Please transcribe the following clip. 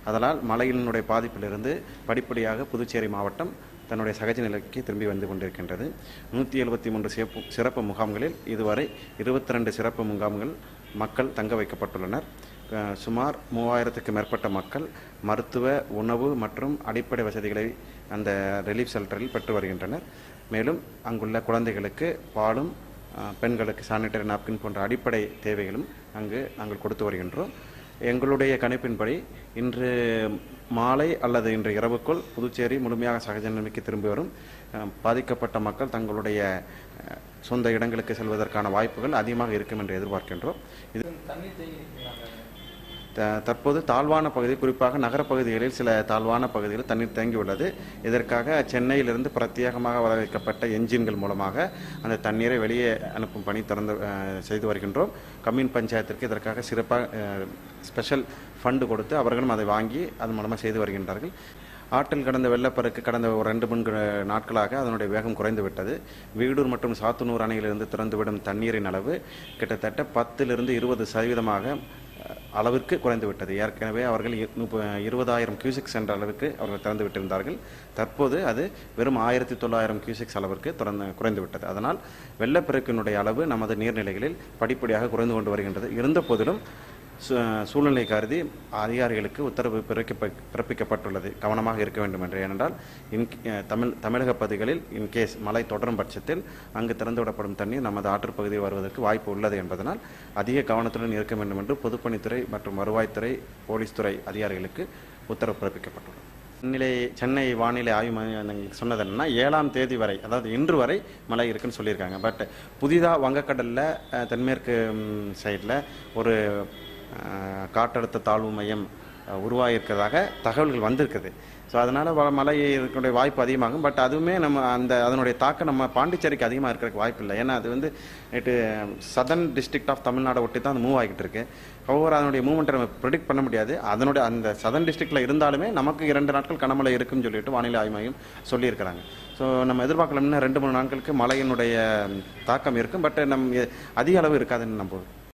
அதனால் மழையினுடைய பாதிப்பிலிருந்து படிப்படியாக புதுச்சேரி மாவட்டம் தன்னுடைய சகஜ நிலைக்கு திரும்பி வந்து கொண்டிருக்கின்றது நூற்றி எழுபத்தி மூன்று சிறப்பு சிறப்பு முகாம்களில் இதுவரை இருபத்தி ரெண்டு சிறப்பு முகாம்கள் மக்கள் தங்க வைக்கப்பட்டுள்ளனர் அஹ் சுமார் மூவாயிரத்துக்கு மேற்பட்ட மக்கள் மருத்துவ உணவு மற்றும் அடிப்படை வசதிகளை அந்த ரிலீஃப் ஷெல்டரில் பெற்று வருகின்றனர் மேலும் அங்குள்ள குழந்தைகளுக்கு பாலும் அஹ், பெண்களுக்கு சானிட்டரி நாப்கின் போன்ற அடிப்படை தேவைகளும் அங்கு நாங்கள் கொடுத்து வருகின்றோம் எங்களுடைய கணிப்பின்படி இன்று மாலை அல்லது இன்று இரவுக்குள் புதுச்சேரி முழுமையாக சகஜ நிலைமைக்கு திரும்பி வரும் அஹ், பாதிக்கப்பட்ட மக்கள் தங்களுடைய அஹ், சொந்த இடங்களுக்கு செல்வதற்கான வாய்ப்புகள் அதிகமாக இருக்கும் என்று எதிர்பார்க்கின்றோம் இது தண்ணீர் தேங்கி நிற்கிறாங்க த- தற்போது தாழ்வான பகுதி குறிப்பாக நகரப்பகுதிகளில் சில தாழ்வான பகுதிகளில் தண்ணீர் தேங்கி உள்ளது இதற்காக சென்னையிலிருந்து பிரத்யேகமாக வர வைக்கப்பட்ட என்ஜின்கள் மூலமாக அந்த தண்ணீரை வெளியே அனுப்பும் பணி திறந்து அஹ், செய்து வருகின்றோம் கம்யூன் பஞ்சாயத்திற்கு இதற்காக சிறப்பாக ஸ்பெஷல் ஃபண்டு கொடுத்து அவர்களும் அதை வாங்கி அதன் மூலமாக செய்து வருகின்றார்கள் ஆற்றில் கடந்த வெள்ளப்பெருக்கு கடந்த ஒரு ரெண்டு மூன்று நாட்களாக அதனுடைய வேகம் குறைந்து விட்டது வீடூர் மற்றும் சாத்தனூர் அணையிலிருந்து திறந்துவிடும் தண்ணீரின் அளவு கிட்டத்தட்ட பத்திலிருந்து இருபது சதவீதமாக அஹ், அளவிற்கு குறைந்து விட்டது ஏற்கனவே அவர்கள் இ- முப்ப- இருபதாயிரம் கியூசிக்ஸ் என்ற அளவுக்கு அவர்கள் திறந்து விட்டிருந்தார்கள் தற்போது அது வெறும் ஆயிரத்தி தொள்ளாயிரம் கியூசிக்ஸ் அளவிற்கு திறந்து குறைந்து விட்டது அதனால் வெள்ளப்பெருக்கினுடைய அளவு நமது நீர்நிலைகளில் படிப்படியாக குறைந்து கொண்டு வருகின்றது இருந்த போதிலும் சூ- சூழ்நிலை கருதி அதிகாரிகளுக்கு உத்தரவு பிறப்பிக்க பிறப்பிக்கப்பட்டுள்ளது கவனமாக இருக்க வேண்டும் என்று ஏனென்றால் இன் தமிழ் தமிழக பகுதிகளில் இன்கேஸ் மழை தொடரும் பட்சத்தில் அங்கு திறந்து விடப்படும் தண்ணீர் நமது ஆற்றுப் பகுதியில் வருவதற்கு வாய்ப்பு உள்ளது என்பதனால் அதிக கவனத்துடன் இருக்க வேண்டும் என்று பொதுப்பணித்துறை மற்றும் வருவாய்த்துறை போலீஸ் துறை அதிகாரிகளுக்கு உத்தரவு பிறப்பிக்கப்பட்டுள்ளது சென்னிலை சென்னை வானிலை ஆய்வு மையம் சொன்னது என்னன்னா ஏழாம் தேதி வரை அதாவது இன்று வரை மழை இருக்குன்னு சொல்லியிருக்காங்க பட் புதிதாக வங்கக்கடலில் அஹ், தென்மேற்கு சைடில் ஒரு அஹ், காற்றழுத்த தாழ்வு மையம் அஹ், உருவாகியிருக்கிறதாக தகவல்கள் வந்திருக்குது ஸோ அதனால் மழை இருக்கக்கூடிய வாய்ப்பு அதிகமாகும் பட் அதுவுமே நம்ம அந்த அதனுடைய தாக்கம் நம்ம பாண்டிச்சேரிக்கு அதிகமாக இருக்கிறதுக்கு வாய்ப்பு இல்லை ஏன்னா அது வந்து நேற்று சதர்ன் டிஸ்ட்ரிக்ட் ஆஃப் தமிழ்நாடை ஒட்டி தான் அது மூவ் ஆகிட்டு இருக்கு ஒவ்வொரு அதனுடைய மூவ்மெண்ட்டை நம்ம ப்ரிடிக்ட் பண்ண முடியாது அதனுடைய அந்த சதர்ன் டிஸ்ட்ரிக்டில் இருந்தாலுமே நமக்கு இரண்டு நாட்கள் கனமழை இருக்குன்னு சொல்லிட்டு வானிலை ஆய்வு மையம் சொல்லியிருக்கிறாங்க ஸோ நம்ம எதிர்பார்க்கலாம்னா ரெண்டு மூணு நாட்களுக்கு மழையினுடைய தாக்கம் இருக்கும் பட் நம் அதிக அளவு இருக்காதுன்னு நம்புவோம்